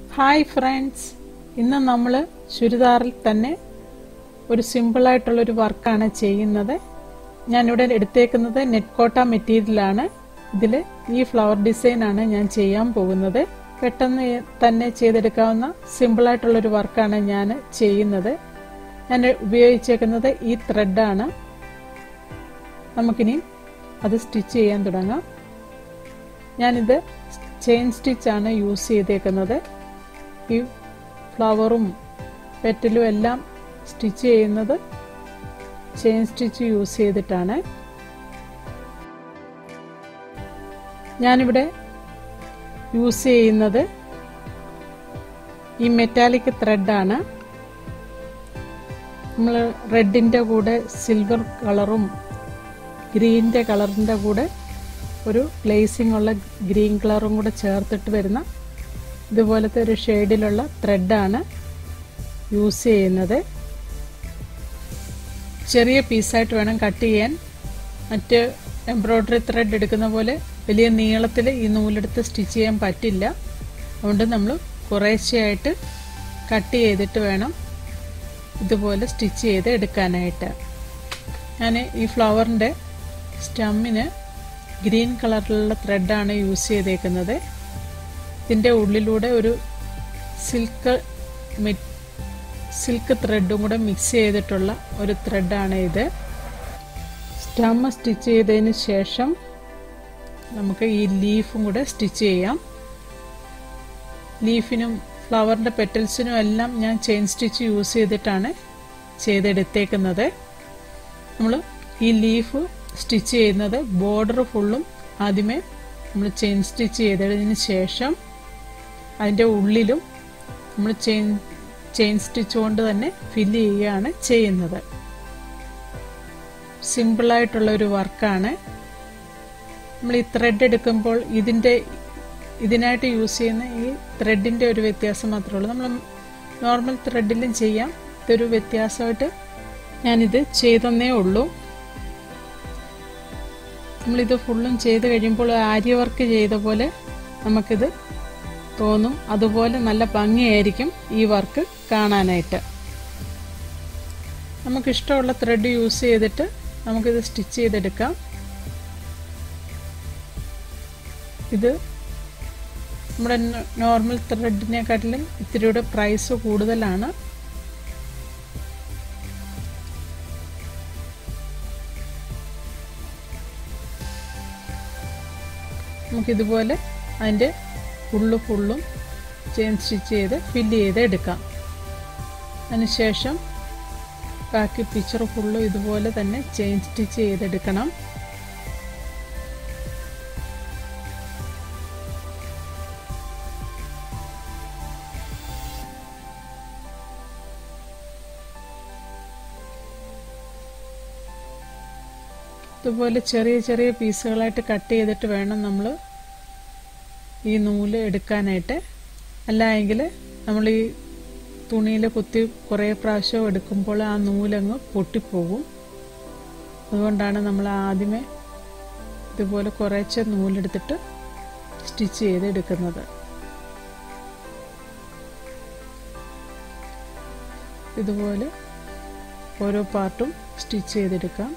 hi friends ഇന്ന് നമ്മൾ ചുരിദാറിൽ തന്നെ ഒരു സിമ്പിളായിട്ടുള്ളൊരു വർക്കാണ് ചെയ്യുന്നത് ഞാനിവിടെ എടുത്തേക്കുന്നത് നെറ്റ് കോട്ട മെറ്റീരിയലാണ് ഇതിൽ ഈ ഫ്ലവർ ഡിസൈനാണ് ഞാൻ ചെയ്യാൻ പോകുന്നത് പെട്ടെന്ന് തന്നെ ചെയ്തെടുക്കാവുന്ന സിമ്പിളായിട്ടുള്ളൊരു വർക്കാണ് ഞാൻ ചെയ്യുന്നത് ഞാൻ ഉപയോഗിച്ചേക്കുന്നത് ഈ ത്രെഡാണ് നമുക്കിനി അത് സ്റ്റിച്ച് ചെയ്യാൻ തുടങ്ങാം ഞാനിത് ചെയിൻ സ്റ്റിച്ചാണ് യൂസ് ചെയ്തേക്കുന്നത് ഈ ഫ്ലവറും പെറ്റലും എല്ലാം സ്റ്റിച്ച് ചെയ്യുന്നത് ചെയിൻ സ്റ്റിച്ച് യൂസ് ചെയ്തിട്ടാണ് ഞാനിവിടെ യൂസ് ചെയ്യുന്നത് ഈ മെറ്റാലിക് ത്രെഡാണ് നമ്മൾ റെഡിൻ്റെ കൂടെ സിൽവർ കളറും ഗ്രീൻ്റെ കളറിൻ്റെ കൂടെ ഒരു ഗ്ലേസിംഗ് ഉള്ള ഗ്രീൻ കളറും കൂടെ ചേർത്തിട്ട് വരുന്ന ഇതുപോലത്തെ ഒരു ഷെയ്ഡിലുള്ള ത്രെഡാണ് യൂസ് ചെയ്യുന്നത് ചെറിയ പീസായിട്ട് വേണം കട്ട് ചെയ്യാൻ മറ്റ് എംബ്രോയ്ഡറി ത്രെഡ് എടുക്കുന്ന പോലെ വലിയ നീളത്തിൽ ഈ നൂലെടുത്ത് സ്റ്റിച്ച് ചെയ്യാൻ പറ്റില്ല അതുകൊണ്ട് നമ്മൾ കുറേശ്ശെയായിട്ട് കട്ട് ചെയ്തിട്ട് വേണം ഇതുപോലെ സ്റ്റിച്ച് ചെയ്ത് എടുക്കാനായിട്ട് ഞാൻ ഈ ഫ്ലവറിൻ്റെ സ്റ്റമ്മിന് ഗ്രീൻ കളറിലുള്ള ത്രെഡാണ് യൂസ് ചെയ്തേക്കുന്നത് ഇതിൻ്റെ ഉള്ളിലൂടെ ഒരു സിൽക്ക് സിൽക്ക് ത്രെഡും കൂടെ മിക്സ് ചെയ്തിട്ടുള്ള ഒരു ത്രെഡാണ് ഇത് സ്റ്റമ്മ് സ്റ്റിച്ച് ചെയ്തതിന് ശേഷം നമുക്ക് ഈ ലീഫും കൂടെ സ്റ്റിച്ച് ചെയ്യാം ലീഫിനും ഫ്ലവറിൻ്റെ പെറ്റൽസിനും എല്ലാം ഞാൻ ചെയിൻ സ്റ്റിച്ച് യൂസ് ചെയ്തിട്ടാണ് ചെയ്തെടുത്തേക്കുന്നത് നമ്മൾ ഈ ലീഫ് സ്റ്റിച്ച് ചെയ്യുന്നത് ബോർഡർ ഫുള്ളും ആദ്യമേ നമ്മൾ ചെയിൻ സ്റ്റിച്ച് ചെയ്തതിന് ശേഷം അതിൻ്റെ ഉള്ളിലും നമ്മൾ ചെയിൻ ചെയിൻ സ്റ്റിച്ച് കൊണ്ട് തന്നെ ഫില്ല് ചെയ്യുകയാണ് ചെയ്യുന്നത് സിമ്പിളായിട്ടുള്ള ഒരു വർക്കാണ് നമ്മൾ ഈ ത്രെഡ് എടുക്കുമ്പോൾ ഇതിൻ്റെ ഇതിനായിട്ട് യൂസ് ചെയ്യുന്ന ഈ ത്രെഡിൻ്റെ ഒരു വ്യത്യാസം മാത്രമേ ഉള്ളൂ നമ്മൾ നോർമൽ ത്രെഡിലും ചെയ്യാം ഇതൊരു വ്യത്യാസമായിട്ട് ഞാനിത് ചെയ്തെന്നേ ഉള്ളൂ നമ്മളിത് ഫുള്ളും ചെയ്ത് കഴിയുമ്പോൾ ആര്യ വർക്ക് ചെയ്ത പോലെ നമുക്കിത് തോന്നും അതുപോലെ നല്ല ഭംഗിയായിരിക്കും ഈ വർക്ക് കാണാനായിട്ട് നമുക്കിഷ്ടമുള്ള ത്രെഡ് യൂസ് ചെയ്തിട്ട് നമുക്കിത് സ്റ്റിച്ച് ചെയ്തെടുക്കാം ഇത് നമ്മുടെ നോർമൽ ത്രെഡിനെക്കാട്ടിലും ഇത്തിരിയുടെ പ്രൈസ് കൂടുതലാണ് നമുക്കിതുപോലെ അതിൻ്റെ ഫുള്ള് ഫുള്ളും ചെയിൻ സ്റ്റിച്ച് ചെയ്ത് ഫില്ല് ചെയ്ത് എടുക്കാം അതിനുശേഷം ബാക്കി പിക്ചർ ഫുള്ളും ഇതുപോലെ തന്നെ ചെയിൻ സ്റ്റിച്ച് ചെയ്തെടുക്കണം ഇതുപോലെ ചെറിയ ചെറിയ പീസുകളായിട്ട് കട്ട് ചെയ്തിട്ട് വേണം നമ്മൾ ഈ നൂല് എടുക്കാനായിട്ട് അല്ല എങ്കിൽ നമ്മൾ ഈ തുണിയിൽ കുത്തി കുറേ പ്രാവശ്യം എടുക്കുമ്പോൾ ആ നൂലങ്ങ് പൊട്ടിപ്പോകും അതുകൊണ്ടാണ് നമ്മൾ ആദ്യമേ ഇതുപോലെ കുറേശ്ശെ നൂലെടുത്തിട്ട് സ്റ്റിച്ച് ചെയ്ത് എടുക്കുന്നത് ഇതുപോലെ ഓരോ പാർട്ടും സ്റ്റിച്ച് ചെയ്തെടുക്കാം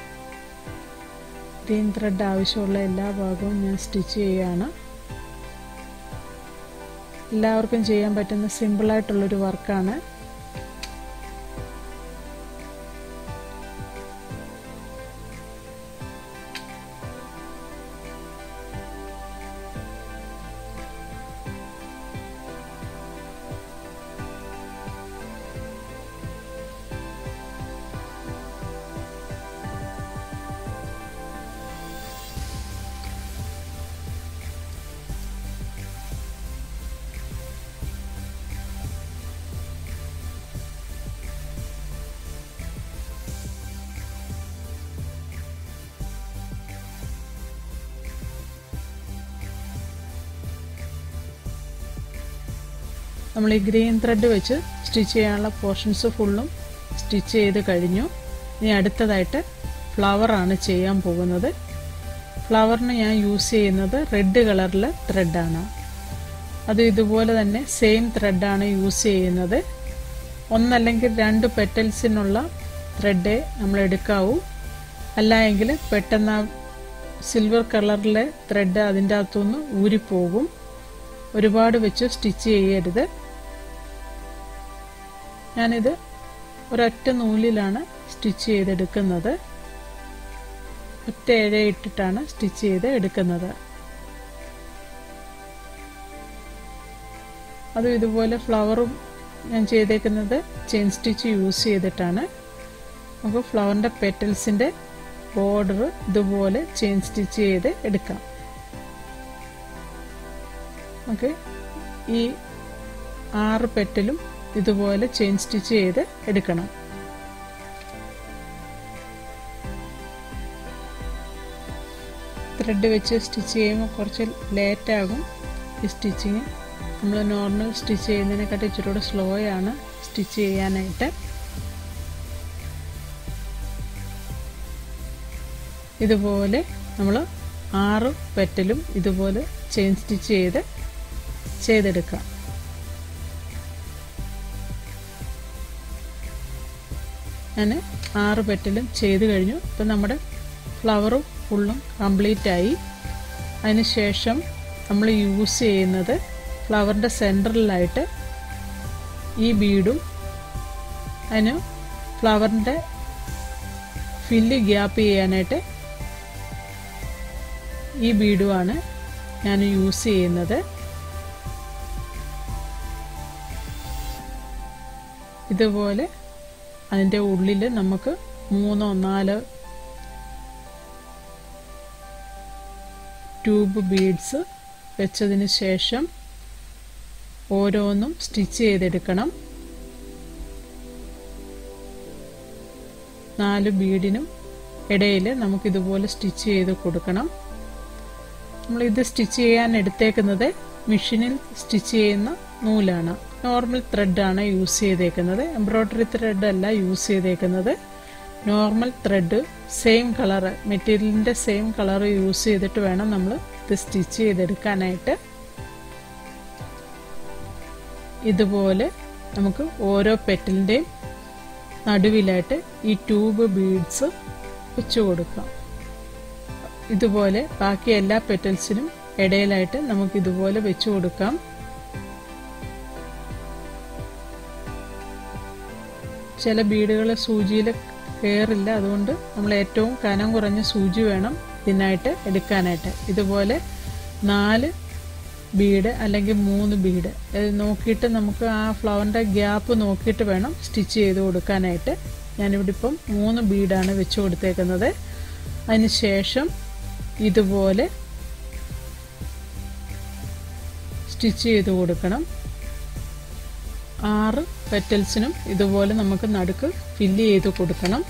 ഗ്രീൻ ത്രെഡ് ആവശ്യമുള്ള എല്ലാ ഭാഗവും ഞാൻ സ്റ്റിച്ച് ചെയ്യുകയാണ് എല്ലാവർക്കും ചെയ്യാൻ പറ്റുന്ന സിമ്പിളായിട്ടുള്ളൊരു വർക്കാണ് നമ്മൾ ഈ ഗ്രീൻ ത്രെഡ് വെച്ച് സ്റ്റിച്ച് ചെയ്യാനുള്ള പോർഷൻസ് ഫുള്ളും സ്റ്റിച്ച് ചെയ്ത് കഴിഞ്ഞു ഇനി അടുത്തതായിട്ട് ഫ്ലവറാണ് ചെയ്യാൻ പോകുന്നത് ഫ്ലവറിന് ഞാൻ യൂസ് ചെയ്യുന്നത് റെഡ് കളറിലെ ത്രെഡാണ് അത് ഇതുപോലെ തന്നെ സെയിം ത്രെഡാണ് യൂസ് ചെയ്യുന്നത് ഒന്നല്ലെങ്കിൽ രണ്ട് പെറ്റൽസിനുള്ള ത്രെഡേ നമ്മൾ എടുക്കാവൂ അല്ല എങ്കിൽ പെട്ടെന്ന് ആ സിൽവർ കളറിലെ ത്രെഡ് അതിൻ്റെ അകത്തുനിന്ന് ഊരിപ്പോകും ഒരുപാട് വെച്ച് സ്റ്റിച്ച് ചെയ്യരുത് ഞാനിത് ഒരൊറ്റ നൂലിലാണ് സ്റ്റിച്ച് ചെയ്തെടുക്കുന്നത് ഒറ്റ ഇഴ ഇട്ടിട്ടാണ് സ്റ്റിച്ച് ചെയ്ത് എടുക്കുന്നത് അതും ഇതുപോലെ ഫ്ലവറും ഞാൻ ചെയ്തേക്കുന്നത് ചെയിൻ സ്റ്റിച്ച് യൂസ് ചെയ്തിട്ടാണ് നമുക്ക് ഫ്ലവറിൻ്റെ പെറ്റൽസിൻ്റെ ബോർഡർ ഇതുപോലെ ചെയിൻ സ്റ്റിച്ച് ചെയ്ത് എടുക്കാം നമുക്ക് ഈ ആറ് പെറ്റലും ഇതുപോലെ ചെയിൻ സ്റ്റിച്ച് ചെയ്ത് എടുക്കണം ത്രെഡ് വെച്ച് സ്റ്റിച്ച് ചെയ്യുമ്പോൾ കുറച്ച് ലേറ്റാകും ഈ സ്റ്റിച്ചിങ് നമ്മൾ നോർമൽ സ്റ്റിച്ച് ചെയ്യുന്നതിനെക്കാട്ടി ഇച്ചിരി കൂടെ സ്ലോ ആണ് സ്റ്റിച്ച് ചെയ്യാനായിട്ട് ഇതുപോലെ നമ്മൾ ആറ് പെറ്റലും ഇതുപോലെ ചെയിൻ സ്റ്റിച്ച് ചെയ്ത് ചെയ്തെടുക്കാം ഞാൻ ആറ് പെറ്റലും ചെയ്ത് കഴിഞ്ഞു ഇപ്പം നമ്മുടെ ഫ്ലവറും ഫുള്ളും കംപ്ലീറ്റ് ആയി അതിന് ശേഷം നമ്മൾ യൂസ് ചെയ്യുന്നത് ഫ്ലവറിൻ്റെ സെൻറ്ററിലായിട്ട് ഈ ബീഡും അതിന് ഫ്ലവറിൻ്റെ ഫില്ല് ഗ്യാപ്പ് ചെയ്യാനായിട്ട് ഈ ബീഡുമാണ് ഞാൻ യൂസ് ചെയ്യുന്നത് ഇതുപോലെ അതിൻ്റെ ഉള്ളിൽ നമുക്ക് മൂന്നോ നാലോ ട്യൂബ് ബീഡ്സ് വെച്ചതിന് ശേഷം ഓരോന്നും സ്റ്റിച്ച് ചെയ്തെടുക്കണം നാല് ബീഡിനും ഇടയിൽ നമുക്കിതുപോലെ സ്റ്റിച്ച് ചെയ്ത് കൊടുക്കണം നമ്മളിത് സ്റ്റിച്ച് ചെയ്യാൻ എടുത്തേക്കുന്നത് മെഷീനിൽ സ്റ്റിച്ച് ചെയ്യുന്ന നൂലാണ് നോർമൽ ത്രെഡാണ് യൂസ് ചെയ്തേക്കുന്നത് എംബ്രോയ്ഡറി ത്രെഡ് അല്ല യൂസ് ചെയ്തേക്കുന്നത് നോർമൽ ത്രെഡ് സെയിം കളർ മെറ്റീരിയലിൻ്റെ സെയിം കളർ യൂസ് ചെയ്തിട്ട് വേണം നമ്മൾ ഇത് സ്റ്റിച്ച് ചെയ്തെടുക്കാനായിട്ട് ഇതുപോലെ നമുക്ക് ഓരോ പെറ്റലിൻ്റെയും നടുവിലായിട്ട് ഈ ട്യൂബ് ബീഡ്സ് വെച്ച് കൊടുക്കാം ഇതുപോലെ ബാക്കി എല്ലാ പെറ്റൽസിനും ഇടയിലായിട്ട് നമുക്ക് ഇതുപോലെ വെച്ച് കൊടുക്കാം ചില ബീഡുകൾ സൂചിയിൽ കയറില്ല അതുകൊണ്ട് നമ്മൾ ഏറ്റവും കനം കുറഞ്ഞ സൂചി വേണം ഇതിനായിട്ട് എടുക്കാനായിട്ട് ഇതുപോലെ നാല് ബീഡ് അല്ലെങ്കിൽ മൂന്ന് ബീഡ് നോക്കിയിട്ട് നമുക്ക് ആ ഫ്ലവറിൻ്റെ ഗ്യാപ്പ് നോക്കിയിട്ട് വേണം സ്റ്റിച്ച് ചെയ്ത് കൊടുക്കാനായിട്ട് ഞാനിവിടെ ഇപ്പം മൂന്ന് ബീഡാണ് വെച്ച് കൊടുത്തേക്കുന്നത് അതിന് ശേഷം ഇതുപോലെ സ്റ്റിച്ച് ചെയ്ത് കൊടുക്കണം ആറ് പെറ്റൽസിനും ഇതുപോലെ നമുക്ക് നടുക്ക് ഫില്ല് ചെയ്ത് കൊടുക്കണം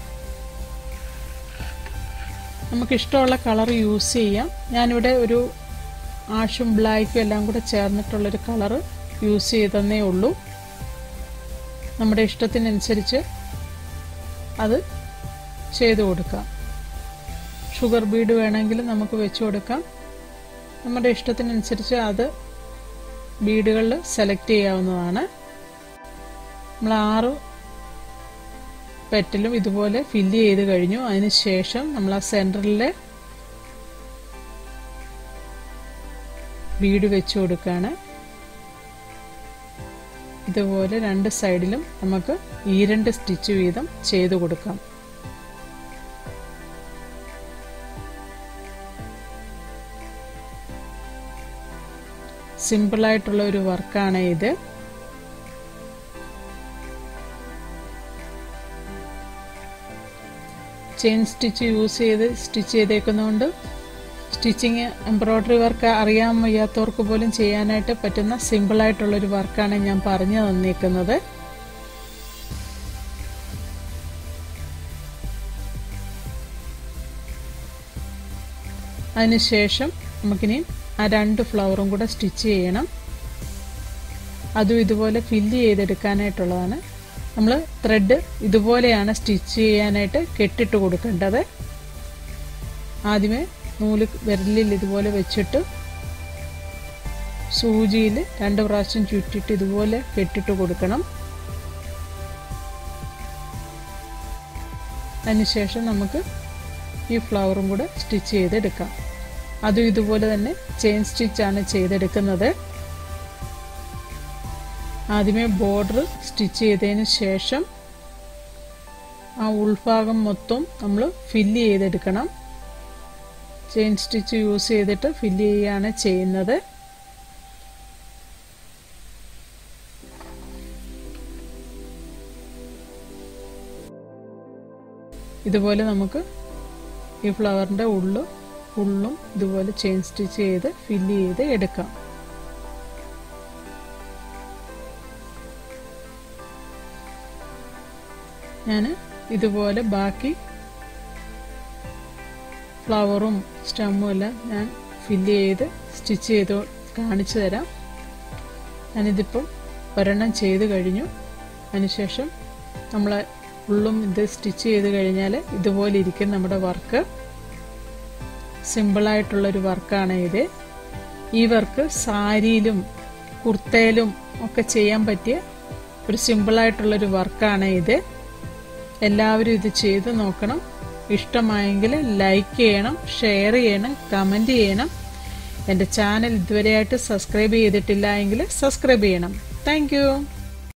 നമുക്ക് ഇഷ്ടമുള്ള കളർ യൂസ് ചെയ്യാം ഞാനിവിടെ ഒരു ആഷും ബ്ലാക്കും എല്ലാം കൂടെ ചേർന്നിട്ടുള്ളൊരു കളർ യൂസ് ചെയ്തെന്നേ ഉള്ളൂ നമ്മുടെ ഇഷ്ടത്തിനനുസരിച്ച് അത് ചെയ്ത് കൊടുക്കാം ഷുഗർ ബീഡ് വേണമെങ്കിൽ നമുക്ക് വെച്ച് കൊടുക്കാം നമ്മുടെ ഇഷ്ടത്തിനനുസരിച്ച് അത് ബീഡുകളിൽ സെലക്ട് ചെയ്യാവുന്നതാണ് നമ്മൾ ആറ് പെറ്റലും ഇതുപോലെ ഫില്ല് ചെയ്ത് കഴിഞ്ഞു അതിന് ശേഷം നമ്മൾ ആ സെൻറ്ററിൽ ബീഡ് വെച്ച് കൊടുക്കുകയാണ് ഇതുപോലെ രണ്ട് സൈഡിലും നമുക്ക് ഈ രണ്ട് സ്റ്റിച്ച് വീതം ചെയ്തു കൊടുക്കാം സിമ്പിളായിട്ടുള്ള ഒരു വർക്കാണ് ഇത് ചെയിൻ സ്റ്റിച്ച് യൂസ് ചെയ്ത് സ്റ്റിച്ച് ചെയ്തേക്കുന്നതുകൊണ്ട് സ്റ്റിച്ചിങ് എംബ്രോയ്ഡറി വർക്ക് അറിയാൻ വയ്യാത്തവർക്ക് പോലും ചെയ്യാനായിട്ട് പറ്റുന്ന സിമ്പിളായിട്ടുള്ളൊരു വർക്കാണ് ഞാൻ പറഞ്ഞു തന്നേക്കുന്നത് അതിനുശേഷം നമുക്കിനി ആ രണ്ട് ഫ്ലവറും കൂടെ സ്റ്റിച്ച് ചെയ്യണം അതും ഇതുപോലെ ഫില്ല് ചെയ്തെടുക്കാനായിട്ടുള്ളതാണ് നമ്മൾ ത്രെഡ് ഇതുപോലെയാണ് സ്റ്റിച്ച് ചെയ്യാനായിട്ട് കെട്ടിട്ട് കൊടുക്കേണ്ടത് ആദ്യമേ നൂല് വിരലിൽ ഇതുപോലെ വെച്ചിട്ട് സൂചിയിൽ രണ്ട് പ്രാവശ്യം ചുറ്റിട്ട് ഇതുപോലെ കെട്ടിട്ട് കൊടുക്കണം അതിനുശേഷം നമുക്ക് ഈ ഫ്ലവറും കൂടെ സ്റ്റിച്ച് ചെയ്തെടുക്കാം അതും ഇതുപോലെ തന്നെ ചെയിൻ സ്റ്റിച്ചാണ് ചെയ്തെടുക്കുന്നത് ആദ്യമേ ബോർഡർ സ്റ്റിച്ച് ചെയ്തതിന് ശേഷം ആ ഉൾഭാഗം മൊത്തം നമ്മൾ ഫില്ല് ചെയ്തെടുക്കണം ചെയിൻ സ്റ്റിച്ച് യൂസ് ചെയ്തിട്ട് ഫില്ല് ചെയ്യുകയാണ് ചെയ്യുന്നത് ഇതുപോലെ നമുക്ക് ഈ ഫ്ലവറിൻ്റെ ഉള്ളു ഫുള്ളും ഇതുപോലെ ചെയിൻ സ്റ്റിച്ച് ചെയ്ത് ഫില്ല് ചെയ്ത് എടുക്കാം ഞാൻ ഇതുപോലെ ബാക്കി ഫ്ലവറും സ്റ്റമ്മും എല്ലാം ഞാൻ ഫില്ല് ചെയ്ത് സ്റ്റിച്ച് ചെയ്ത് കാണിച്ചു തരാം ഞാനിതിപ്പം ഒരെണ്ണം ചെയ്ത് കഴിഞ്ഞു അതിനുശേഷം നമ്മൾ ഉള്ളും ഇത് സ്റ്റിച്ച് ചെയ്ത് കഴിഞ്ഞാൽ ഇതുപോലെ ഇരിക്കും നമ്മുടെ വർക്ക് സിമ്പിളായിട്ടുള്ളൊരു വർക്കാണ് ഇത് ഈ വർക്ക് സാരിയിലും കുർത്തയിലും ഒക്കെ ചെയ്യാൻ പറ്റിയ ഒരു സിമ്പിളായിട്ടുള്ളൊരു വർക്കാണ് ഇത് എല്ലാവരും ഇത് ചെയ്ത് നോക്കണം ഇഷ്ടമായെങ്കിൽ ലൈക്ക് ചെയ്യണം ഷെയർ ചെയ്യണം കമൻറ്റ് ചെയ്യണം എൻ്റെ ചാനൽ ഇതുവരെയായിട്ട് സബ്സ്ക്രൈബ് ചെയ്തിട്ടില്ല എങ്കിൽ സബ്സ്ക്രൈബ് ചെയ്യണം താങ്ക്